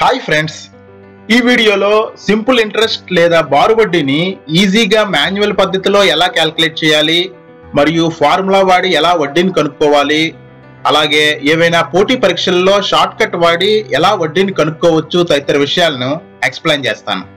hi friends ఈ వీడియోలో simple interest లేదా బారు వడ్డీని ఈజీగా మాన్యువల్ పద్ధతిలో ఎలా క్యాల్కులేట్ చేయాలి మరియు ఫార్ములా వాడి ఎలా వడ్డీని కనుక్కోవాలి అలాగే ఏవైనా పోటీ పరీక్షల్లో షార్ట్ కట్ వాడి ఎలా వడ్డీని కనుక్కోవచ్చు తదితర విషయాలను ఎక్స్ప్లెయిన్ చేస్తాను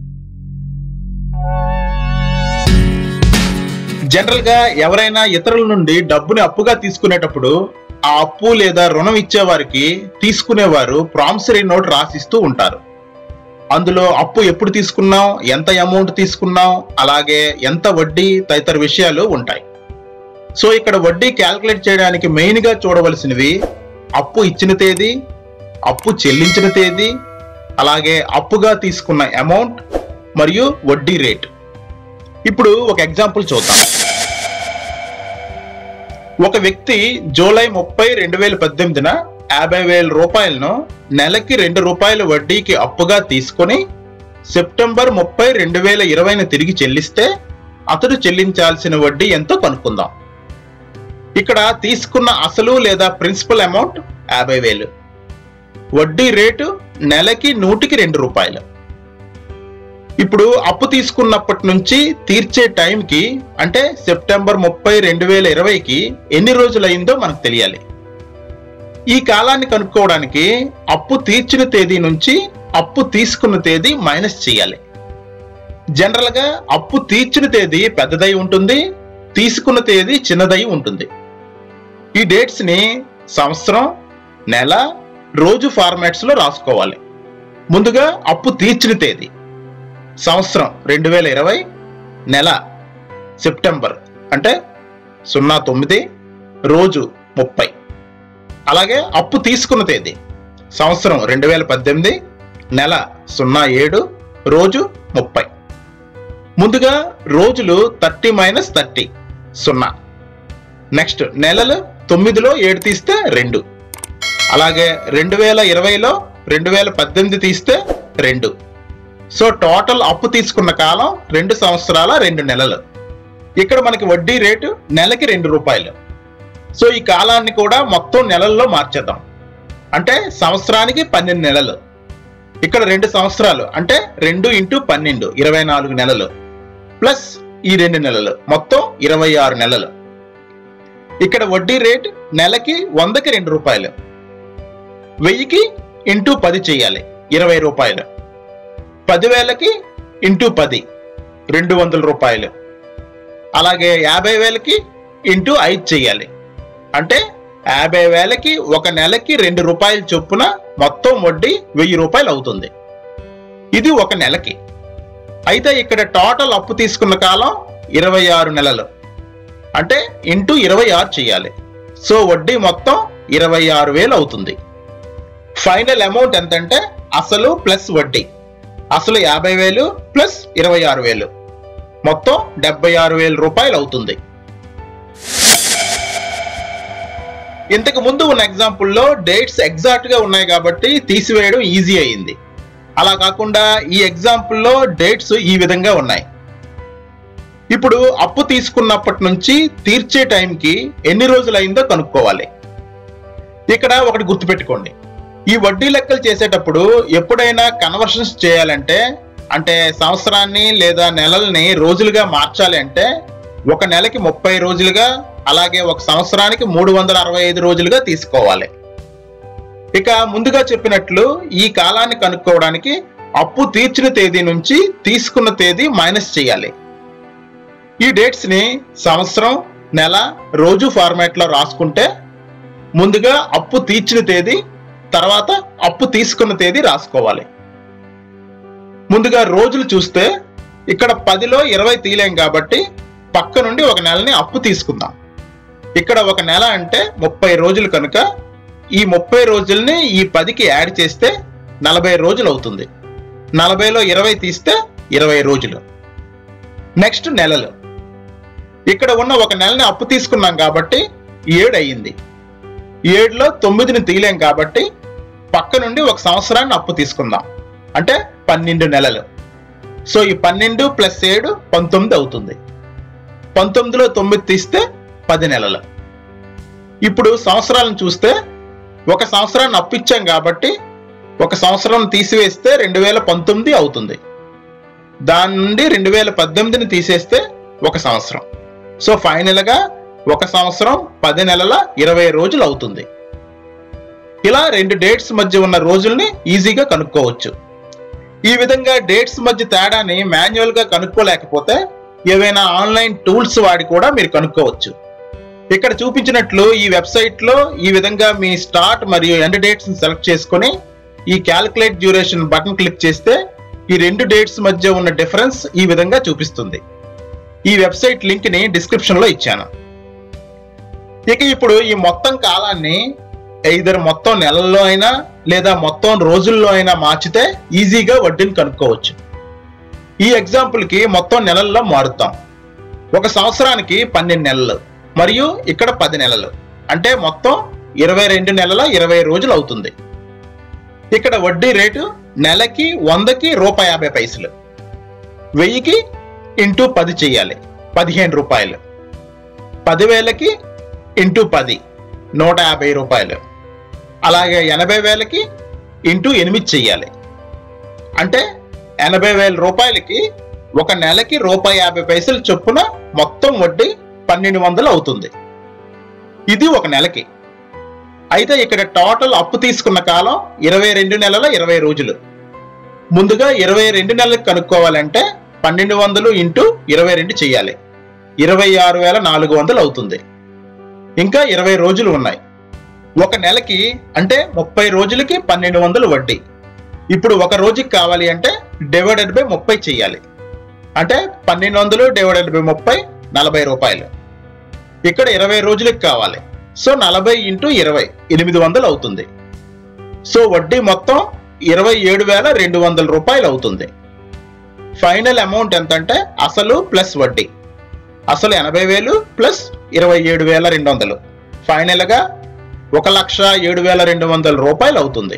జనరల్ గా ఎవరైనా ఇతరుల నుండి డబ్బుని అప్పుగా తీసుకునేటప్పుడు ఆ అప్పు లేదా రుణం ఇచ్చేవారికి తీసుకునేవారు ప్రామిసరీ నోట్ రాసిస్తూ ఉంటారు అందులో అప్పు ఎప్పుడు తీసుకున్నాం ఎంత అమౌంట్ తీసుకున్నాం అలాగే ఎంత వడ్డీ తదితర విషయాలు ఉంటాయి సో ఇక్కడ వడ్డీ క్యాల్కులేట్ చేయడానికి మెయిన్ గా చూడవలసినవి అప్పు ఇచ్చిన తేదీ అప్పు చెల్లించిన తేదీ అలాగే అప్పుగా తీసుకున్న అమౌంట్ మరియు వడ్డీ రేట్ ఇప్పుడు ఒక ఎగ్జాంపుల్ చూద్దాం ఒక వ్యక్తి జూలై ముప్పై రెండు వేల పద్దెనిమిదిన యాభై వేల రూపాయలను నెలకి రెండు రూపాయల వడ్డీకి అప్పుగా తీసుకొని సెప్టెంబర్ ముప్పై రెండు వేల ఇరవైన తిరిగి చెల్లిస్తే అతడు చెల్లించాల్సిన వడ్డీ ఎంతో కనుక్కుందాం ఇక్కడ తీసుకున్న అసలు లేదా ప్రిన్సిపల్ అమౌంట్ యాభై వేలు వడ్డీ రేటు నెలకి నూటికి రెండు రూపాయలు ఇప్పుడు అప్పు తీసుకున్నప్పటి నుంచి తీర్చే టైంకి అంటే సెప్టెంబర్ ముప్పై రెండు వేల ఇరవైకి ఎన్ని రోజులైందో మనకు తెలియాలి ఈ కాలాన్ని కనుక్కోవడానికి అప్పు తీర్చిన తేదీ నుంచి అప్పు తీసుకున్న తేదీ మైనస్ చేయాలి జనరల్ గా అప్పు తీర్చిన తేదీ పెద్దదై ఉంటుంది తీసుకున్న తేదీ చిన్నదై ఉంటుంది ఈ డేట్స్ ని సంవత్సరం నెల రోజు ఫార్మాట్స్ లో రాసుకోవాలి ముందుగా అప్పు తీర్చిన తేదీ సంవత్సరం రెండు వేల ఇరవై నెల సెప్టెంబర్ అంటే సున్నా తొమ్మిది రోజు ముప్పై అలాగే అప్పు తీసుకున్న తేదీ సంవత్సరం రెండు వేల పద్దెనిమిది నెల సున్నా ఏడు రోజు ముప్పై ముందుగా రోజులు థర్టీ మైనస్ థర్టీ సున్నా నెక్స్ట్ నెలలు తొమ్మిదిలో ఏడు తీస్తే రెండు అలాగే రెండు వేల ఇరవైలో రెండు వేల పద్దెనిమిది తీస్తే రెండు సో టోటల్ అప్పు తీసుకున్న కాలం రెండు సంవత్సరాల రెండు నెలలు ఇక్కడ మనకి వడ్డీ రేటు నెలకి రెండు రూపాయలు సో ఈ కాలాన్ని కూడా మొత్తం నెలల్లో మార్చేద్దాం అంటే సంవత్సరానికి పన్నెండు నెలలు ఇక్కడ రెండు సంవత్సరాలు అంటే రెండు ఇంటూ పన్నెండు ఇరవై నాలుగు నెలలు ప్లస్ ఈ రెండు నెలలు మొత్తం ఇరవై ఆరు నెలలు ఇక్కడ వడ్డీ రేట్ నెలకి వందకి రెండు రూపాయలు వెయ్యికి ఇంటూ పది చేయాలి ఇరవై రూపాయలు పదివేలకి ఇంటూ పది రెండు వందల రూపాయలు అలాగే యాభై వేలకి ఇంటూ ఐదు చెయ్యాలి అంటే యాభై వేలకి ఒక నెలకి రెండు రూపాయలు చొప్పున మొత్తం వడ్డీ వెయ్యి రూపాయలు అవుతుంది ఇది ఒక నెలకి అయితే ఇక్కడ టోటల్ అప్పు తీసుకున్న కాలం ఇరవై ఆరు నెలలు అంటే ఇంటూ ఇరవై ఆరు చేయాలి సో వడ్డీ మొత్తం ఇరవై ఆరు వేలు అవుతుంది ఫైనల్ అమౌంట్ ఎంతంటే అసలు ప్లస్ వడ్డీ అసలు యాభై వేలు ప్లస్ ఇరవై ఆరు వేలు మొత్తం డెబ్బై ఆరు వేల రూపాయలు అవుతుంది ఇంతకు ముందు ఉన్న ఎగ్జాంపుల్లో డేట్స్ ఎగ్జాక్ట్ గా ఉన్నాయి కాబట్టి తీసివేయడం ఈజీ అయింది అలా కాకుండా ఈ ఎగ్జాంపుల్లో డేట్స్ ఈ విధంగా ఉన్నాయి ఇప్పుడు అప్పు తీసుకున్నప్పటి నుంచి తీర్చే టైంకి ఎన్ని రోజులైందో కనుక్కోవాలి ఇక్కడ ఒకటి గుర్తుపెట్టుకోండి ఈ వడ్డీ లెక్కలు చేసేటప్పుడు ఎప్పుడైనా కన్వర్షన్స్ చేయాలంటే అంటే సంవత్సరాన్ని లేదా నెలల్ని రోజులుగా మార్చాలి అంటే ఒక నెలకి ముప్పై రోజులుగా అలాగే ఒక సంవత్సరానికి మూడు వందల అరవై ఐదు రోజులుగా తీసుకోవాలి ఇక ముందుగా చెప్పినట్లు ఈ కాలాన్ని కనుక్కోవడానికి అప్పు తీర్చిన తేదీ నుంచి తీసుకున్న తేదీ మైనస్ చేయాలి ఈ డేట్స్ ని సంవత్సరం నెల రోజు ఫార్మాట్ లో రాసుకుంటే ముందుగా అప్పు తీర్చిన తేదీ తర్వాత అప్పు తీసుకున్న తేదీ రాసుకోవాలి ముందుగా రోజులు చూస్తే ఇక్కడ పదిలో ఇరవై తీలేం కాబట్టి పక్క నుండి ఒక నెలని అప్పు తీసుకుందాం ఇక్కడ ఒక నెల అంటే ముప్పై రోజులు కనుక ఈ ముప్పై రోజుల్ని ఈ పదికి యాడ్ చేస్తే నలభై రోజులు అవుతుంది నలభైలో ఇరవై తీస్తే ఇరవై రోజులు నెక్స్ట్ నెలలు ఇక్కడ ఉన్న ఒక నెలని అప్పు తీసుకున్నాం కాబట్టి ఏడు అయ్యింది ఏడులో తొమ్మిదిని తీలేం కాబట్టి పక్క నుండి ఒక సంవత్సరాన్ని అప్పు తీసుకుందాం అంటే పన్నెండు నెలలు సో ఈ పన్నెండు ప్లస్ ఏడు పంతొమ్మిది అవుతుంది పంతొమ్మిదిలో తొమ్మిది తీస్తే పది నెలలు ఇప్పుడు సంవత్సరాలను చూస్తే ఒక సంవత్సరాన్ని అప్పిచ్చాం కాబట్టి ఒక సంవత్సరం తీసివేస్తే రెండు వేల పంతొమ్మిది అవుతుంది దాని నుండి రెండు వేల పద్దెనిమిదిని తీసేస్తే ఒక సంవత్సరం సో ఫైనల్ గా ఒక సంవత్సరం పది నెలల ఇరవై రోజులు అవుతుంది ఇలా రెండు డేట్స్ మధ్య ఉన్న రోజుల్ని ఈజీగా కనుక్కోవచ్చు ఈ విధంగా డేట్స్ మధ్య తేడాని మాన్యువల్ గా కనుక్కోలేకపోతే ఏవైనా ఆన్లైన్ టూల్స్ వాడి కూడా మీరు కనుక్కోవచ్చు ఇక్కడ చూపించినట్లు ఈ వెబ్సైట్ లో ఈ విధంగా మీ స్టార్ట్ మరియు ఎండ్ డేట్స్ సెలెక్ట్ చేసుకొని ఈ క్యాలిక్యులేట్ డ్యూరేషన్ బటన్ క్లిక్ చేస్తే ఈ రెండు డేట్స్ మధ్య ఉన్న డిఫరెన్స్ ఈ విధంగా చూపిస్తుంది ఈ వెబ్సైట్ లింక్ ని డిస్క్రిప్షన్ లో ఇచ్చాను ఇక ఇప్పుడు ఈ మొత్తం కాలాన్ని ఇద్దరు మొత్తం నెలల్లో అయినా లేదా మొత్తం రోజుల్లో అయినా మార్చితే ఈజీగా వడ్డీని కనుక్కోవచ్చు ఈ ఎగ్జాంపుల్ కి మొత్తం నెలల్లో మారుతాం ఒక సంవత్సరానికి పన్నెండు నెలలు మరియు ఇక్కడ పది నెలలు అంటే మొత్తం ఇరవై రెండు నెలల ఇరవై రోజులు అవుతుంది ఇక్కడ వడ్డీ రేటు నెలకి వందకి రూపాయి యాభై పైసలు వెయ్యికి ఇంటూ పది చెయ్యాలి పదిహేను రూపాయలు పదివేలకి ఇంటూ పది నూట యాభై రూపాయలు అలాగే ఎనభై వేలకి ఇంటూ ఎనిమిది చెయ్యాలి అంటే ఎనభై వేల రూపాయలకి ఒక నెలకి రూపాయి యాభై పైసలు చొప్పున మొత్తం వడ్డీ పన్నెండు వందలు అవుతుంది ఇది ఒక నెలకి అయితే ఇక్కడ టోటల్ అప్పు తీసుకున్న కాలం ఇరవై రెండు నెలల ఇరవై రోజులు ముందుగా ఇరవై రెండు నెలలకు కనుక్కోవాలంటే పన్నెండు వందలు ఇంటూ ఇరవై రెండు చెయ్యాలి ఇరవై ఆరు వేల నాలుగు వందలు అవుతుంది ఇంకా ఇరవై రోజులు ఉన్నాయి ఒక నెలకి అంటే ముప్పై రోజులకి పన్నెండు వందలు వడ్డీ ఇప్పుడు ఒక రోజుకి కావాలి అంటే డివైడెడ్ బై ముప్పై చెయ్యాలి అంటే పన్నెండు వందలు డివైడెడ్ బై ముప్పై నలభై రూపాయలు ఇక్కడ ఇరవై రోజులకి కావాలి సో నలభై ఇంటూ ఇరవై ఎనిమిది వందలు అవుతుంది సో వడ్డీ మొత్తం ఇరవై ఏడు వేల రెండు వందల రూపాయలు అవుతుంది ఫైనల్ అమౌంట్ ఎంత అంటే అసలు ప్లస్ వడ్డీ అసలు ఎనభై వేలు ప్లస్ ఇరవై ఏడు వేల రెండు వందలు ఫైనల్ గా ఒక లక్ష ఏడు వేల రెండు వందల రూపాయలు అవుతుంది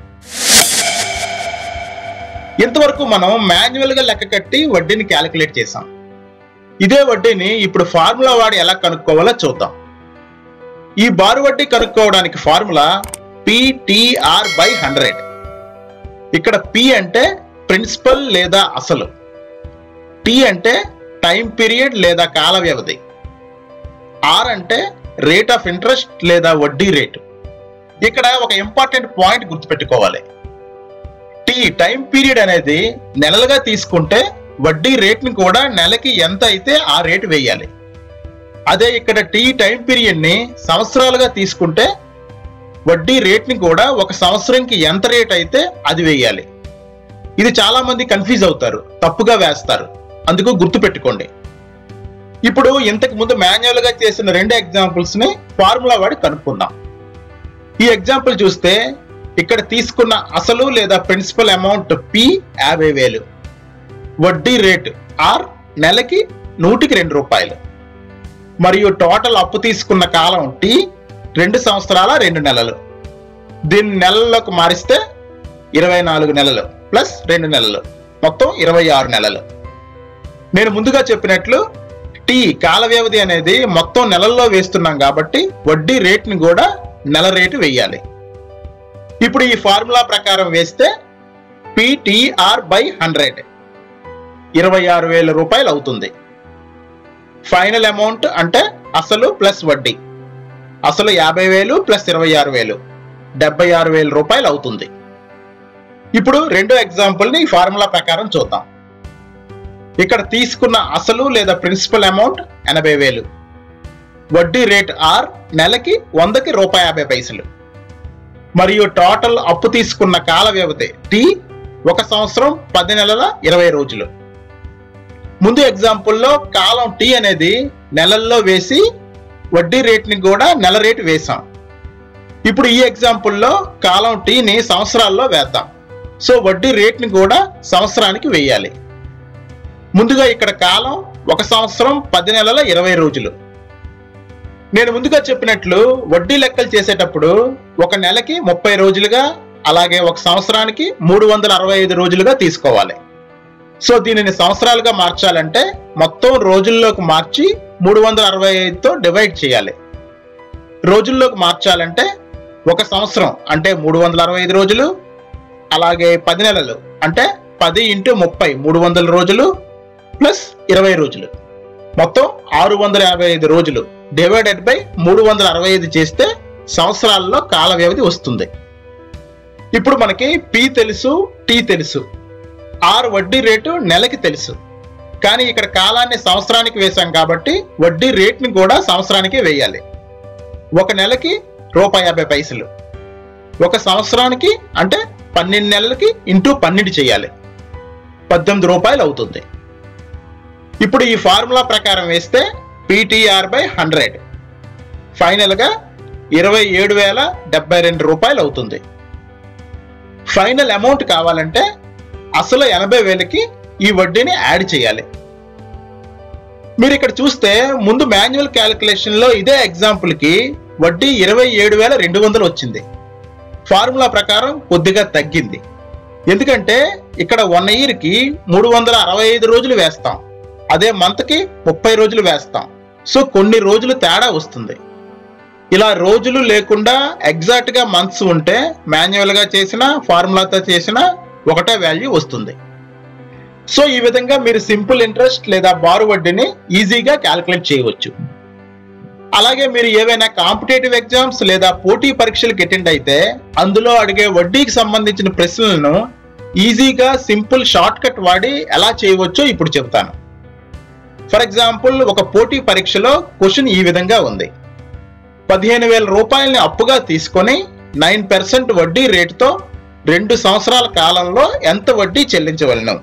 ఇంతవరకు మనం మాన్యువల్ గా లెక్క కట్టి వడ్డీని క్యాలిక్యులేట్ చేసాం ఇదే వడ్డీని ఇప్పుడు ఫార్ములా వాడి ఎలా కనుక్కోవాలో చూద్దాం ఈ బారు వడ్డీ కనుక్కోవడానికి ఫార్ములా పిటిఆర్ బై హండ్రెడ్ ఇక్కడ పి అంటే ప్రిన్సిపల్ లేదా అసలు టీ అంటే టైం పీరియడ్ లేదా కాల వ్యవధి ఆర్ అంటే రేట్ ఆఫ్ ఇంట్రెస్ట్ లేదా వడ్డీ రేటు ఇక్కడ ఒక ఇంపార్టెంట్ పాయింట్ గుర్తుపెట్టుకోవాలి టీ టైం పీరియడ్ అనేది నెలలుగా తీసుకుంటే వడ్డీ రేట్ని కూడా నెలకి ఎంత అయితే ఆ రేటు వేయాలి అదే ఇక్కడ టీ టైం పీరియడ్ ని సంవత్సరాలుగా తీసుకుంటే వడ్డీ రేట్ని కూడా ఒక సంవత్సరంకి ఎంత రేట్ అయితే అది వేయాలి ఇది చాలా మంది కన్ఫ్యూజ్ అవుతారు తప్పుగా వేస్తారు అందుకు గుర్తుపెట్టుకోండి ఇప్పుడు ఇంతకు ముందు మాన్యువల్ గా చేసిన రెండు ఎగ్జాంపుల్స్ ని ఫార్ములా వాడి కనుక్కుందాం ఈ ఎగ్జాంపుల్ చూస్తే ఇక్కడ తీసుకున్న అసలు లేదా ప్రిన్సిపల్ అమౌంట్ పి యాభై వేలు వడ్డీ రేటు ఆర్ నెలకి నూటికి రెండు రూపాయలు మరియు టోటల్ అప్పు తీసుకున్న కాలం టీ రెండు సంవత్సరాల రెండు నెలలు దీన్ని నెలల్లోకి మారిస్తే ఇరవై నాలుగు నెలలు ప్లస్ రెండు నెలలు మొత్తం ఇరవై ఆరు నెలలు నేను ముందుగా చెప్పినట్లు టీ కాల వ్యవధి అనేది మొత్తం నెలల్లో వేస్తున్నాం కాబట్టి వడ్డీ రేట్ని కూడా నెల రేటు వేయాలి ఇప్పుడు ఈ ఫార్ములా ప్రకారం వేస్తే పిటిఆర్ బై హండ్రెడ్ ఇరవై ఆరు వేల రూపాయలు అవుతుంది ఫైనల్ అమౌంట్ అంటే అసలు ప్లస్ వడ్డీ అసలు యాభై వేలు ప్లస్ ఇరవై ఆరు వేలు డెబ్బై ఆరు వేల రూపాయలు అవుతుంది ఇప్పుడు రెండో ఎగ్జాంపుల్ ని ఫార్ములా ప్రకారం చూద్దాం ఇక్కడ తీసుకున్న అసలు లేదా ప్రిన్సిపల్ అమౌంట్ ఎనభై వేలు వడ్డీ రేట్ ఆర్ నెలకి వందకి రూపాయి యాభై పైసలు మరియు టోటల్ అప్పు తీసుకున్న కాల వ్యవధి టీ ఒక సంవత్సరం పది నెలల ఇరవై రోజులు ముందు ఎగ్జాంపుల్లో కాలం టీ అనేది నెలల్లో వేసి వడ్డీ రేట్ని కూడా నెల రేటు వేసాం ఇప్పుడు ఈ ఎగ్జాంపుల్లో కాలం టీని సంవత్సరాల్లో వేద్దాం సో వడ్డీ రేట్ని కూడా సంవత్సరానికి వేయాలి ముందుగా ఇక్కడ కాలం ఒక సంవత్సరం పది నెలల ఇరవై రోజులు నేను ముందుగా చెప్పినట్లు వడ్డీ లెక్కలు చేసేటప్పుడు ఒక నెలకి ముప్పై రోజులుగా అలాగే ఒక సంవత్సరానికి మూడు వందల అరవై ఐదు రోజులుగా తీసుకోవాలి సో దీనిని సంవత్సరాలుగా మార్చాలంటే మొత్తం రోజుల్లోకి మార్చి మూడు వందల అరవై ఐదుతో డివైడ్ చేయాలి రోజుల్లోకి మార్చాలంటే ఒక సంవత్సరం అంటే మూడు వందల అరవై ఐదు రోజులు అలాగే పది నెలలు అంటే పది ఇంటూ ముప్పై మూడు వందల రోజులు ప్లస్ ఇరవై రోజులు మొత్తం ఆరు వందల యాభై ఐదు రోజులు డివైడెడ్ బై మూడు వందల అరవై ఐదు చేస్తే సంవత్సరాల్లో కాల వ్యవధి వస్తుంది ఇప్పుడు మనకి పి తెలుసు టీ తెలుసు ఆర్ వడ్డీ రేటు నెలకి తెలుసు కానీ ఇక్కడ కాలాన్ని సంవత్సరానికి వేశాం కాబట్టి వడ్డీ రేట్ని కూడా సంవత్సరానికి వేయాలి ఒక నెలకి రూపాయి యాభై పైసలు ఒక సంవత్సరానికి అంటే పన్నెండు నెలలకి ఇంటూ పన్నెండు చేయాలి పద్దెనిమిది రూపాయలు అవుతుంది ఇప్పుడు ఈ ఫార్ములా ప్రకారం వేస్తే పీటీఆర్ బై హండ్రెడ్ ఫైనల్గా ఇరవై ఏడు వేల డెబ్బై రెండు రూపాయలు అవుతుంది ఫైనల్ అమౌంట్ కావాలంటే అసలు ఎనభై వేలకి ఈ వడ్డీని యాడ్ చేయాలి మీరు ఇక్కడ చూస్తే ముందు మాన్యువల్ క్యాలిక్యులేషన్ లో ఇదే ఎగ్జాంపుల్ కి వడ్డీ ఇరవై ఏడు వేల రెండు వందలు వచ్చింది ఫార్ములా ప్రకారం కొద్దిగా తగ్గింది ఎందుకంటే ఇక్కడ వన్ ఇయర్ కి మూడు వందల అరవై ఐదు రోజులు వేస్తాం అదే మంత్ కి ముప్పై రోజులు వేస్తాం సో కొన్ని రోజులు తేడా వస్తుంది ఇలా రోజులు లేకుండా ఎగ్జాక్ట్ గా మంత్స్ ఉంటే మాన్యువల్ గా చేసిన ఫార్ములాతో చేసిన ఒకటే వాల్యూ వస్తుంది సో ఈ విధంగా మీరు సింపుల్ ఇంట్రెస్ట్ లేదా బారు వడ్డీని ఈజీగా క్యాలిక్యులేట్ చేయవచ్చు అలాగే మీరు ఏవైనా కాంపిటేటివ్ ఎగ్జామ్స్ లేదా పోటీ పరీక్షలకు అటెండ్ అయితే అందులో అడిగే వడ్డీకి సంబంధించిన ప్రశ్నలను ఈజీగా సింపుల్ షార్ట్ కట్ వాడి ఎలా చేయవచ్చో ఇప్పుడు చెప్తాను ఫర్ ఎగ్జాంపుల్ ఒక పోటీ పరీక్షలో క్వశ్చన్ ఈ విధంగా ఉంది పదిహేను వేల రూపాయలని అప్పుగా తీసుకొని నైన్ పర్సెంట్ వడ్డీ రేటుతో రెండు సంవత్సరాల కాలంలో ఎంత వడ్డీ చెల్లించవలను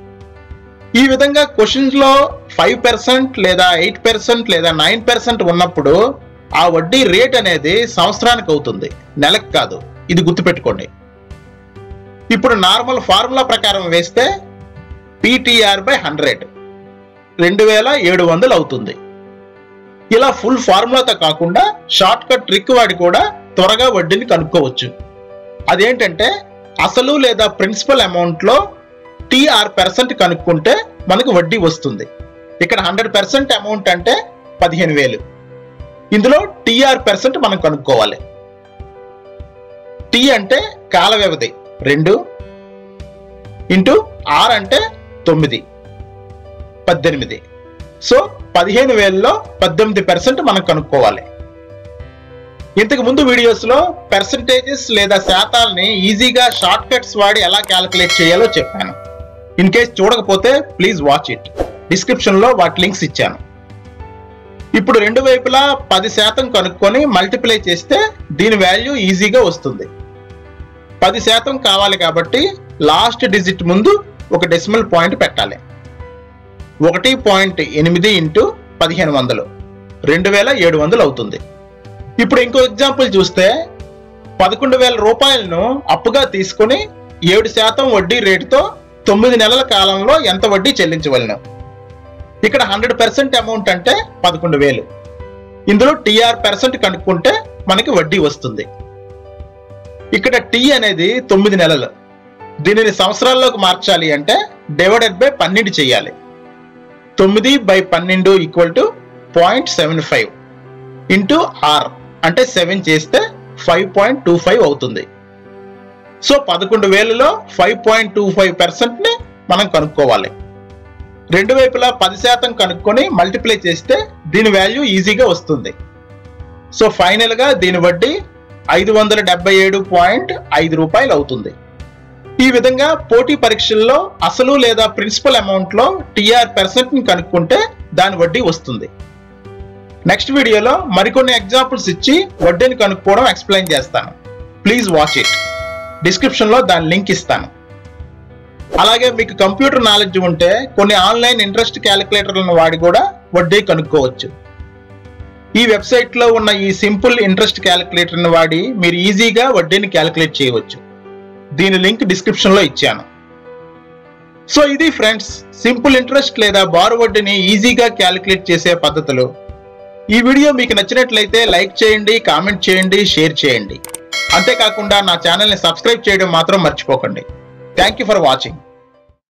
ఈ విధంగా క్వశ్చన్స్ లో ఫైవ్ పర్సెంట్ లేదా ఎయిట్ పర్సెంట్ లేదా నైన్ పర్సెంట్ ఉన్నప్పుడు ఆ వడ్డీ రేట్ అనేది సంవత్సరానికి అవుతుంది నెలకు కాదు ఇది గుర్తుపెట్టుకోండి ఇప్పుడు నార్మల్ ఫార్ములా ప్రకారం వేస్తే పీటీఆర్ బై హండ్రెడ్ రెండు వేల ఏడు వందలు అవుతుంది ఇలా ఫుల్ ఫార్ములాతో కాకుండా షార్ట్ కట్ ట్రిక్ వాడి కూడా త్వరగా వడ్డీని కనుక్కోవచ్చు అదేంటంటే అసలు లేదా ప్రిన్సిపల్ అమౌంట్ లో టీఆర్ పర్సెంట్ కనుక్కుంటే మనకు వడ్డీ వస్తుంది ఇక్కడ హండ్రెడ్ పర్సెంట్ అమౌంట్ అంటే పదిహేను వేలు ఇందులో టీఆర్ పర్సెంట్ మనం కనుక్కోవాలి టీ అంటే కాల వ్యవధి రెండు ఇంటూ ఆర్ అంటే తొమ్మిది పద్దెనిమిది సో పదిహేను వేలలో పద్దెనిమిది పర్సెంట్ మనం కనుక్కోవాలి ఇంతకు ముందు వీడియోస్ లో పర్సంటేజెస్ లేదా శాతాలని ఈజీగా షార్ట్ కట్స్ వాడి ఎలా క్యాలిక్యులేట్ చేయాలో చెప్పాను ఇన్ కేస్ చూడకపోతే ప్లీజ్ వాచ్ ఇట్ డిస్క్రిప్షన్ లో వాటి లింక్స్ ఇచ్చాను ఇప్పుడు రెండు వైపులా పది శాతం కనుక్కొని మల్టిప్లై చేస్తే దీని వాల్యూ ఈజీగా వస్తుంది పది శాతం కావాలి కాబట్టి లాస్ట్ డిజిట్ ముందు ఒక డెసిమల్ పాయింట్ పెట్టాలి ఒకటి పాయింట్ ఎనిమిది ఇంటూ పదిహేను వందలు రెండు వేల ఏడు వందలు అవుతుంది ఇప్పుడు ఇంకో ఎగ్జాంపుల్ చూస్తే పదకొండు వేల రూపాయలను అప్పుగా తీసుకొని ఏడు శాతం వడ్డీ రేటుతో తొమ్మిది నెలల కాలంలో ఎంత వడ్డీ చెల్లించవలను ఇక్కడ హండ్రెడ్ పర్సెంట్ అమౌంట్ అంటే పదకొండు వేలు ఇందులో టీఆర్ పర్సెంట్ కనుక్కుంటే మనకి వడ్డీ వస్తుంది ఇక్కడ టీ అనేది తొమ్మిది నెలలు దీనిని సంవత్సరాల్లోకి మార్చాలి అంటే డివైడెడ్ బై పన్నెండు చేయాలి తొమ్మిది బై పన్నెండు equal to point seven five into R అంటే సెవెన్ చేస్తే ఫైవ్ పాయింట్ టూ ఫైవ్ అవుతుంది సో పదకొండు వేలలో ఫైవ్ పాయింట్ టూ ఫైవ్ పర్సెంట్ని మనం కనుక్కోవాలి రెండు వైపులా పది శాతం కనుక్కొని మల్టిప్లై చేస్తే దీని వాల్యూ ఈజీగా వస్తుంది సో ఫైనల్గా దీని వడ్డీ ఐదు వందల డెబ్బై ఏడు పాయింట్ ఐదు రూపాయలు అవుతుంది ఈ విధంగా పోటీ పరీక్షల్లో అసలు లేదా ప్రిన్సిపల్ అమౌంట్ లో టీఆర్ పర్సెంట్ ని కనుక్కుంటే దాని వడ్డీ వస్తుంది నెక్స్ట్ వీడియోలో మరికొన్ని ఎగ్జాంపుల్స్ ఇచ్చి వడ్డీని కనుక్కోవడం ఎక్స్ప్లెయిన్ చేస్తాను ప్లీజ్ వాచ్ ఇట్ డిస్క్రిప్షన్ లో దాని లింక్ ఇస్తాను అలాగే మీకు కంప్యూటర్ నాలెడ్జ్ ఉంటే కొన్ని ఆన్లైన్ ఇంట్రెస్ట్ క్యాలిక్యులేటర్లను వాడి కూడా వడ్డీ కనుక్కోవచ్చు ఈ వెబ్సైట్ లో ఉన్న ఈ సింపుల్ ఇంట్రెస్ట్ క్యాలిక్యులేటర్ ని వాడి మీరు ఈజీగా వడ్డీని క్యాలిక్యులేట్ చేయవచ్చు దీని లింక్ డిస్క్రిప్షన్ లో ఇచ్చాను సో ఇది ఫ్రెండ్స్ సింపుల్ ఇంట్రెస్ట్ లేదా బారు వడ్డీని ఈజీగా క్యాలిక్యులేట్ చేసే పద్ధతులు ఈ వీడియో మీకు నచ్చినట్లయితే లైక్ చేయండి కామెంట్ చేయండి షేర్ చేయండి అంతేకాకుండా నా ఛానల్ని సబ్స్క్రైబ్ చేయడం మాత్రం మర్చిపోకండి థ్యాంక్ యూ ఫర్ వాచింగ్